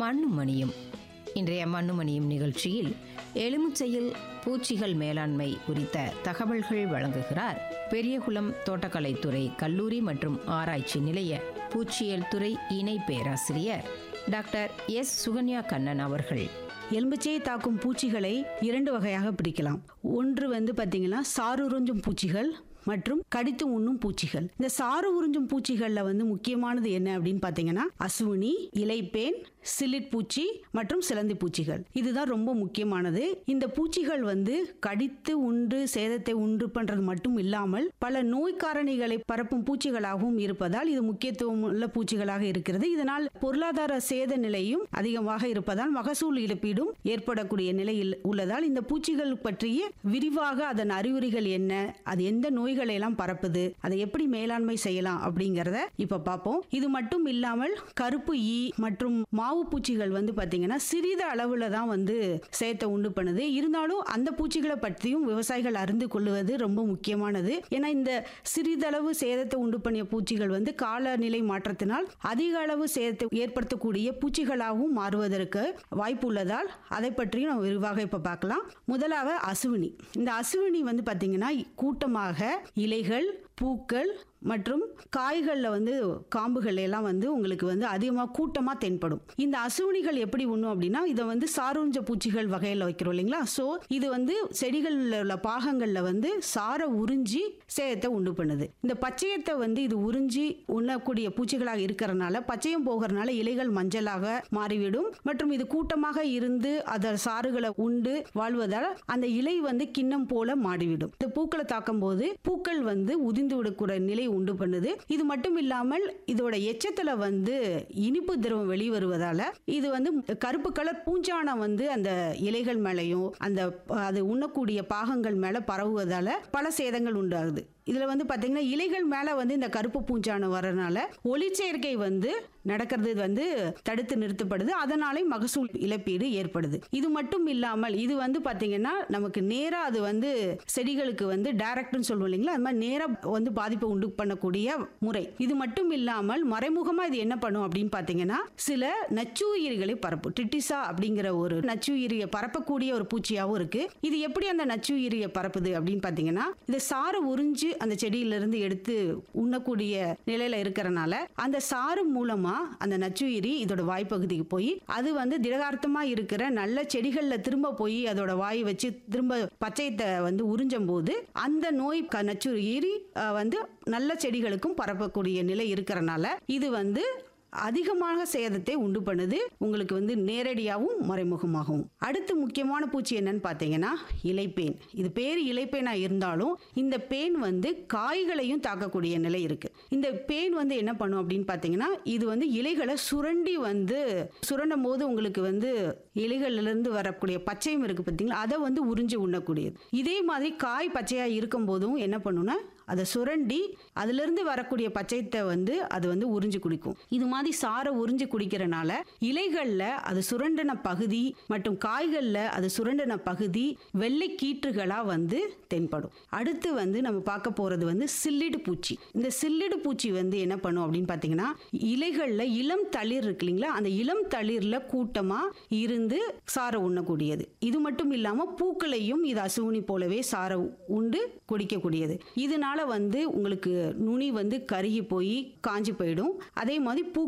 மண்ணும் மணியும் இன்றைய மண்ணும் மணியும் நிகழ்ச்சியில் எலுமிச்சையில் பூச்சிகள் மேலாண்மை குறித்த தகவல்கள் வழங்குகிறார் பெரியகுளம் தோட்டக்கலைத்துறை கல்லூரி மற்றும் ஆராய்ச்சி நிலைய பூச்சியியல் துறை இணை பேராசிரியர் டாக்டர் எஸ் சுகன்யா கண்ணன் அவர்கள் எலும்பிச்சையை தாக்கும் பூச்சிகளை இரண்டு வகையாக பிரிக்கலாம் ஒன்று வந்து பார்த்தீங்கன்னா சாறு உறிஞ்சும் பூச்சிகள் மற்றும் கடித்து உண்ணும் பூச்சிகள் இந்த சாறு உறிஞ்சும் பூச்சிகள்ல வந்து முக்கியமானது என்ன அப்படின்னு பார்த்தீங்கன்னா அசுவினி இலைப்பேன் சிலிட் பூச்சி மற்றும் சிலந்தி பூச்சிகள் இதுதான் ரொம்ப முக்கியமானது இந்த பூச்சிகள் வந்து கடித்து உண்டு சேதத்தை உண்டு பண்றது மட்டும் இல்லாமல் பல நோய் காரணிகளை பரப்பும் பூச்சிகளாகவும் இருப்பதால் இது முக்கியத்துவம் உள்ள பூச்சிகளாக இருக்கிறது இதனால் பொருளாதார சேத நிலையும் அதிகமாக இருப்பதால் மகசூல் இழப்பீடும் ஏற்படக்கூடிய நிலையில் உள்ளதால் இந்த பூச்சிகள் பற்றிய விரிவாக அதன் அறிகுறிகள் என்ன அது எந்த நோய்களை எல்லாம் பரப்புது அதை எப்படி மேலாண்மை செய்யலாம் அப்படிங்கறத இப்ப பார்ப்போம் இது மட்டும் இல்லாமல் கருப்பு ஈ மற்றும் மாவு பூச்சிகள் வந்து பாத்தீங்கன்னா சிறித அளவுல தான் வந்து சேத்தை உண்டு பண்ணுது இருந்தாலும் அந்த பூச்சிகளை பற்றியும் விவசாயிகள் அறிந்து கொள்வது ரொம்ப முக்கியமானது ஏன்னா இந்த சிறிதளவு சேதத்தை உண்டு பண்ணிய பூச்சிகள் வந்து காலநிலை மாற்றத்தினால் அதிக அளவு சேதத்தை ஏற்படுத்தக்கூடிய பூச்சிகளாகவும் மாறுவதற்கு வாய்ப்பு உள்ளதால் அதை பற்றியும் நம்ம விரிவாக இப்ப பார்க்கலாம் முதலாக அசுவினி இந்த அசுவினி வந்து பாத்தீங்கன்னா கூட்டமாக இலைகள் பூக்கள் மற்றும் காய்களில் வந்து காம்புகள் எல்லாம் வந்து உங்களுக்கு வந்து அதிகமாக கூட்டமாக தென்படும் இந்த அசுவினிகள் எப்படி உண்ணும் அப்படின்னா இதை வந்து சாருஞ்ச பூச்சிகள் வகையில் வைக்கிறோம் இல்லைங்களா ஸோ இது வந்து செடிகளில் உள்ள பாகங்களில் வந்து சாரை உறிஞ்சி சேதத்தை உண்டு பண்ணுது இந்த பச்சையத்தை வந்து இது உறிஞ்சி உண்ணக்கூடிய பூச்சிகளாக இருக்கிறனால பச்சையம் போகிறனால இலைகள் மஞ்சளாக மாறிவிடும் மற்றும் இது கூட்டமாக இருந்து அதன் சாறுகளை உண்டு வாழ்வதால் அந்த இலை வந்து கிண்ணம் போல மாறிவிடும் இந்த பூக்களை தாக்கும் போது பூக்கள் வந்து உதிர்ந்து விடக்கூடிய நிலை உண்டு பண்ணுது இது மட்டும் இல்லாமல் இதோட எச்சத்துல வந்து இனிப்பு திரவம் வெளிவருவதால இது வந்து கருப்பு கலர் பூஞ்சானம் வந்து அந்த இலைகள் மேலையும் அந்த அது உண்ணக்கூடிய பாகங்கள் மேல பரவுவதால பல சேதங்கள் உண்டாகுது இதுல வந்து பாத்தீங்கன்னா இலைகள் மேல வந்து இந்த கருப்பு பூஞ்சானம் வரனால ஒளிச்சேர்க்கை வந்து நடக்கிறது வந்து தடுத்து நிறுத்தப்படுது அதனாலே மகசூல் இழப்பீடு ஏற்படுது இது மட்டும் இல்லாமல் இது வந்து பாத்தீங்கன்னா நமக்கு நேரா அது வந்து செடிகளுக்கு வந்து டைரக்ட்னு சொல்லுவோம் இல்லைங்களா அது மாதிரி நேரா வந்து பாதிப்பை உண்டு பண்ணக்கூடிய முறை இது மட்டும் இல்லாமல் மறைமுகமா இது என்ன பண்ணும் அப்படின்னு பாத்தீங்கன்னா சில நச்சுயிரிகளை பரப்பும் டிட்டிசா அப்படிங்கிற ஒரு நச்சுயிரியை பரப்பக்கூடிய ஒரு பூச்சியாகவும் இருக்கு இது எப்படி அந்த நச்சுயிரியை பரப்புது அப்படின்னு பாத்தீங்கன்னா இது சாறு உறிஞ்சு அந்த செடியிலிருந்து எடுத்து உண்ணக்கூடிய நிலையில இருக்கிறனால அந்த சாறு மூலமா அந்த நச்சுயிரி இதோட வாய்ப்பகுதிக்கு போய் அது வந்து திடகார்த்தமா இருக்கிற நல்ல செடிகள்ல திரும்ப போய் அதோட வாய் வச்சு திரும்ப பச்சையத்தை வந்து உறிஞ்சும் போது அந்த நோய் க- நச்சுயிரி அஹ், வந்து நல்ல செடிகளுக்கும் பரப்பக்கூடிய நிலை இருக்கிறனால இது வந்து அதிகமாக சேதத்தை உண்டு பண்ணுது உங்களுக்கு வந்து நேரடியாகவும் மறைமுகமாகவும் அடுத்து முக்கியமான பூச்சி என்னன்னு பார்த்தீங்கன்னா இலைப்பேன் இது பேர் இலைப்பேனா இருந்தாலும் இந்த பேன் வந்து காய்களையும் தாக்கக்கூடிய நிலை இருக்கு இந்த பேன் வந்து என்ன பண்ணும் அப்படின்னு பார்த்தீங்கன்னா இது வந்து இலைகளை சுரண்டி வந்து சுரண்டும் போது உங்களுக்கு வந்து இலைகள்ல இருந்து வரக்கூடிய பச்சையும் இருக்கு பார்த்தீங்களா அதை வந்து உறிஞ்சி உண்ணக்கூடியது இதே மாதிரி காய் பச்சையா இருக்கும் போதும் என்ன பண்ணுன்னா அதை சுரண்டி அதிலிருந்து வரக்கூடிய பச்சையத்தை வந்து அது வந்து உறிஞ்சி குடிக்கும் இது மாதிரி சாரை உறிஞ்சி குடிக்கிறனால இலைகள்ல அது சுரண்டின பகுதி மற்றும் காய்கள்ல அது சுரண்டின பகுதி வெள்ளை கீற்றுகளா வந்து தென்படும் அடுத்து வந்து நம்ம பார்க்க போறது வந்து சில்லிடு பூச்சி இந்த சில்லிடு பூச்சி வந்து என்ன பண்ணும் அப்படின்னு பார்த்தீங்கன்னா இலைகள்ல இளம் தளிர் இருக்கு இல்லைங்களா அந்த இளம் தளிர்ல கூட்டமா இருந்து சாரை உண்ணக்கூடியது இது மட்டும் இல்லாம பூக்களையும் இது அசுவினி போலவே சாரை உண்டு குடிக்கக்கூடியது இதனால வந்து உங்களுக்கு நுனி வந்து கருகி போய் காஞ்சி போயிடும் அதே மாதிரி பூ